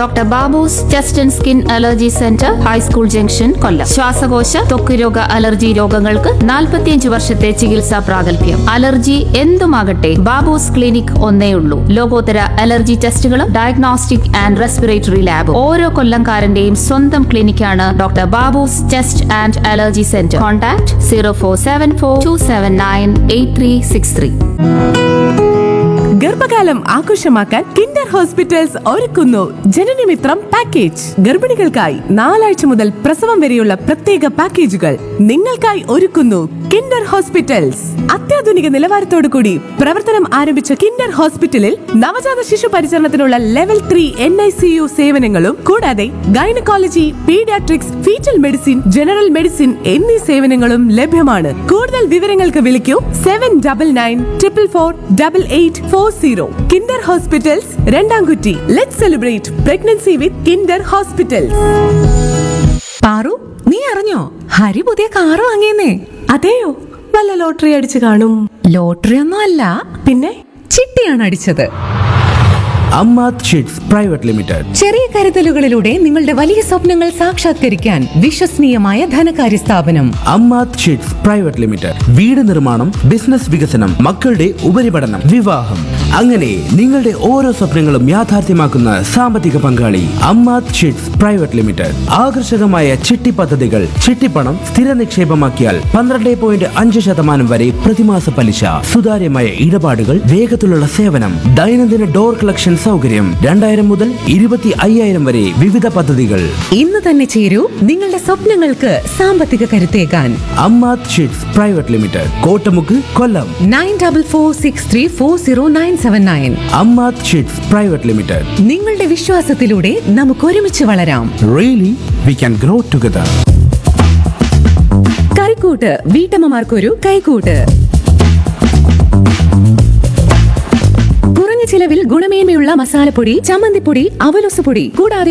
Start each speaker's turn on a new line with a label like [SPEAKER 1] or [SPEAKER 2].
[SPEAKER 1] doctor Babu's chest and skin allergy centre high school junction Kollam ശ്വാസകോശ ത്വക്ക് രോഗ അലർജി രോഗങ്ങൾക്ക് 45 വർഷത്തെ ചികിത്സാ പ്രാഗൽഭ്യം അലർജി എന്തുമാകട്ടെ ബാബൂസ് ക്ലിനിക് ഒന്നേ ഉള്ളൂ ലോകോത്തര അലർജി ടെസ്റ്റുകളും ഡയഗ്നോസ്റ്റിക് ആൻഡ് റെസ്പിറേറ്ററി ലാബും ഓരോ കൊല്ലംകാരന്റെയും സ്വന്തം ക്ലിനിക്കാണ് doctor Babu's chest and allergy centre contact zero four seven four two seven nine eight three six three
[SPEAKER 2] ഗർഭകാലം ആഘോഷമാക്കാൻ കിൻഡർ ഹോസ്പിറ്റൽസ് ഒരുക്കുന്നു ജനനമിത്രം പാക്കേജ് ഗർഭിണികൾക്കായി നാലാഴ്ച മുതൽ പ്രസവം വരെയുള്ള പ്രത്യേക പാക്കേജുകൾ നിങ്ങൾക്കായി ഒരുക്കുന്നു കിൻഡർ ഹോസ്പിറ്റൽസ് അത്യാധുനിക നിലവാരത്തോടു കൂടി പ്രവർത്തനം ആരംഭിച്ച കിൻഡർ ഹോസ്പിറ്റലിൽ നവജാത ശിശു പരിചരണത്തിനുള്ള level three N I C U സേവനങ്ങളും കൂടാതെ gynaecology paediatrics foetal medicine general medicine എന്നീ സേവനങ്ങളും ലഭ്യമാണ് കൂടുതൽ വിവരങ്ങൾക്ക് വിളിക്കൂ seven double nine triple four double eight four zero kinder hospitals Randamkutty let celebrate pregnancy with kinder hospitals
[SPEAKER 3] Paru നീ അറിഞ്ഞോ ഹരി പുതിയ കാറ് വാങ്ങിയെന്നേ
[SPEAKER 2] അതെയോ വല്ല ലോട്ടറി അടിച്ചു കാണും
[SPEAKER 3] ലോട്ടറി ഒന്നും അല്ല
[SPEAKER 2] പിന്നെ
[SPEAKER 3] ചിട്ടിയാണ് അടിച്ചത്
[SPEAKER 4] അമ്മാത് ഷീറ്റ്സ് പ്രൈവറ്റ് ലിമിറ്റഡ്
[SPEAKER 3] ചെറിയ കരുതലുകളിലൂടെ നിങ്ങളുടെ വലിയ സ്വപ്നങ്ങൾ സാക്ഷാത്കരിക്കാൻ വിശ്വസനീയമായ ധനകാര്യ സ്ഥാപനം
[SPEAKER 4] അമ്മാത് ഷീറ്റ്സ് പ്രൈവറ്റ് ലിമിറ്റഡ് വീട് നിർമ്മാണം ബിസിനസ് വികസനം മക്കളുടെ ഉപരിപഠനം വിവാഹം അങ്ങനെ നിങ്ങളുടെ ഓരോ സ്വപ്നങ്ങളും യാഥാർത്ഥ്യമാക്കുന്ന സാമ്പത്തിക പങ്കാളി അമ്മാത് ഷീറ്റ്സ് പ്രൈവറ്റ് ലിമിറ്റഡ് ആകർഷകമായ ചിട്ടി പദ്ധതികൾ ചിട്ടിപ്പണം സ്ഥിര നിക്ഷേപമാക്കിയാൽ പന്ത്രണ്ട് പോയിന്റ് അഞ്ച് ശതമാനം വരെ പ്രതിമാസ പലിശ സുതാര്യമായ ഇടപാടുകൾ വേഗത്തിലുള്ള സേവനം ദൈനംദിന ഡോർ കളക്ഷൻ സൗകര്യം രണ്ടായിരം മുതൽ ഇരുപത്തി അയ്യായിരം വരെ വിവിധ പദ്ധതികൾ
[SPEAKER 3] ഇന്ന് തന്നെ ചേരൂ നിങ്ങളുടെ സ്വപ്നങ്ങൾക്ക് സാമ്പത്തിക കരുത്തേകാൻ
[SPEAKER 4] Ammath sheets private limited Kottamukku Kollam
[SPEAKER 3] nine double four six three four zero nine seven nine
[SPEAKER 4] Ammath sheets private limited
[SPEAKER 3] നിങ്ങളുടെ വിശ്വാസത്തിലൂടെ നമുക്ക് ഒരുമിച്ച് വളരാം
[SPEAKER 4] really we can grow together
[SPEAKER 3] കറിക്കൂട്ട് വീട്ടമ്മമാർക്കൊരു കൈക്കൂട്ട് കുറഞ്ഞ ചിലവിൽ ഗുണമേന്മയുള്ള മസാലപ്പൊടി ചമ്മന്തിപ്പൊടി അവലൊസുപൊടി കൂടാതെ